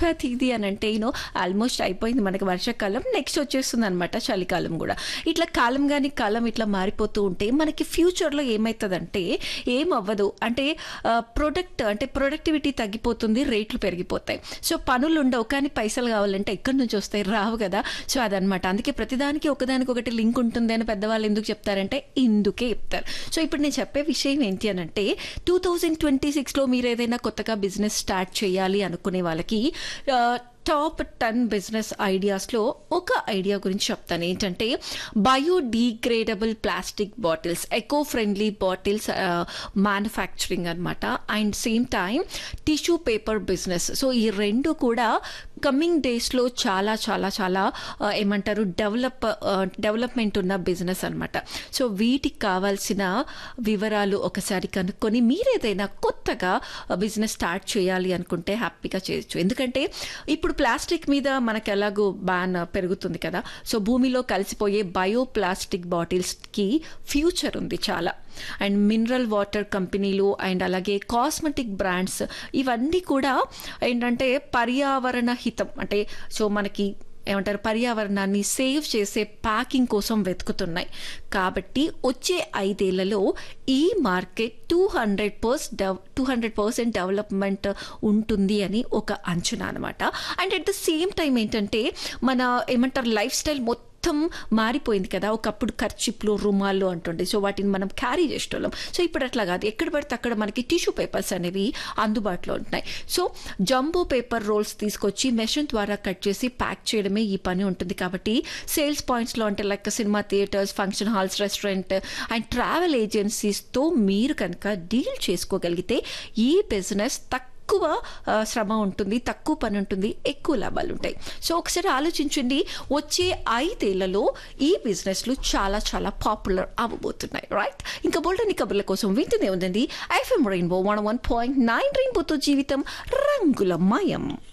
పంచమ తేదీ అని అంటే యూనో ఆల్మోస్ట్ అయిపోయింది మనకి వర్షాకాలం నెక్స్ట్ వచ్చేస్తుంది అనమాట చలికాలం కూడా ఇట్లా కాలం కానీ కాలం ఇట్లా మారిపోతూ ఉంటే మనకి ఫ్యూచర్లో ఏమవుతుందంటే ఏం అవ్వదు అంటే ప్రొడక్ట్ అంటే ప్రొడక్టివిటీ తగ్గిపోతుంది రేట్లు పెరిగిపోతాయి సో పనులు ఉండవు కానీ పైసలు కావాలంటే ఎక్కడి నుంచి వస్తాయి రావు కదా సో అదనమాట అందుకే ప్రతిదానికి ఒకదానికి ఒకటి లింక్ ఉంటుంది అని పెద్దవాళ్ళు ఎందుకు చెప్తారంటే ఇందుకే చెప్తారు సో ఇప్పుడు నేను చెప్పే విషయం ఏంటి అని అంటే టూ థౌజండ్ ట్వంటీ సిక్స్లో మీరు ఏదైనా కొత్తగా బిజినెస్ స్టార్ట్ చేయాలి అనుకునే వాళ్ళకి ఆ, టాప్ టెన్ బిజినెస్ ఐడియాస్లో ఒక ఐడియా గురించి చెప్తాను ఏంటంటే biodegradable plastic bottles eco friendly bottles manufacturing అనమాట and same time tissue paper business so ఈ రెండు కూడా కమింగ్ డేస్లో చాలా చాలా చాలా ఆ, ఏమంటారు డెవలప్ డెవలప్మెంట్ ఉన్న బిజినెస్ అనమాట సో వీటికి కావాల్సిన వివరాలు ఒకసారి కనుక్కొని మీరేదైనా కొత్తగా బిజినెస్ స్టార్ట్ చేయాలి అనుకుంటే హ్యాపీగా చేయొచ్చు ఎందుకంటే ఇప్పుడు ప్లాస్టిక్ మీద మనకు ఎలాగో బ్యాన్ పెరుగుతుంది కదా సో భూమిలో కలిసిపోయే బయో ప్లాస్టిక్ బాటిల్స్కి ఫ్యూచర్ ఉంది చాలా అండ్ మినరల్ వాటర్ కంపెనీలు అండ్ అలాగే కాస్మెటిక్ బ్రాండ్స్ ఇవన్నీ కూడా ఏంటంటే పర్యావరణ హితం అంటే సో మనకి ఏమంటారు పర్యావరణాన్ని సేవ్ చేసే ప్యాకింగ్ కోసం వెతుకుతున్నాయి కాబట్టి వచ్చే ఐదేళ్లలో ఈ market two hundred pers dev two hundred percent development ఉంటుంది అని ఒక అంచనా అనమాట and at the same time ఏంటంటే మన ఏమంటారు లైఫ్ స్టైల్ మొత్తం మారిపోయింది కదా ఒకప్పుడు ఖర్చిప్లు రుమాలు అంటుండే సో వాటిని మనం క్యారీ చేసేటోళ్ళం సో ఇప్పుడు అట్లా కాదు ఎక్కడ పడితే అక్కడ మనకి టిష్యూ పేపర్స్ అనేవి అందుబాటులో ఉంటున్నాయి సో జంబో పేపర్ రోల్స్ తీసుకొచ్చి మెషిన్ ద్వారా కట్ చేసి ప్యాక్ చేయడమే ఈ పని ఉంటుంది కాబట్టి సేల్స్ పాయింట్స్లో అంటే like cinema theatres function halls restaurant and travel ఏజెన్సీస్తో మీరు కనుక డీల్ చేసుకోగలిగితే ఈ బిజినెస్ తక్కువ ఎక్కువ ఆ, శ్రమ ఉంటుంది తక్కువ పని ఉంటుంది ఎక్కువ లాభాలు ఉంటాయి సో ఒకసారి ఆలోచించండి వచ్చే ఐదేళ్లలో ఈ బిజినెస్లు చాలా చాలా పాపులర్ అవ్వబోతున్నాయి రైట్ ఇంకా బోల్డని కబుర్ల కోసం వింటూనే ఉందండి FM rainbow one one point nine రెయిన్బోతో జీవితం రంగుల మయం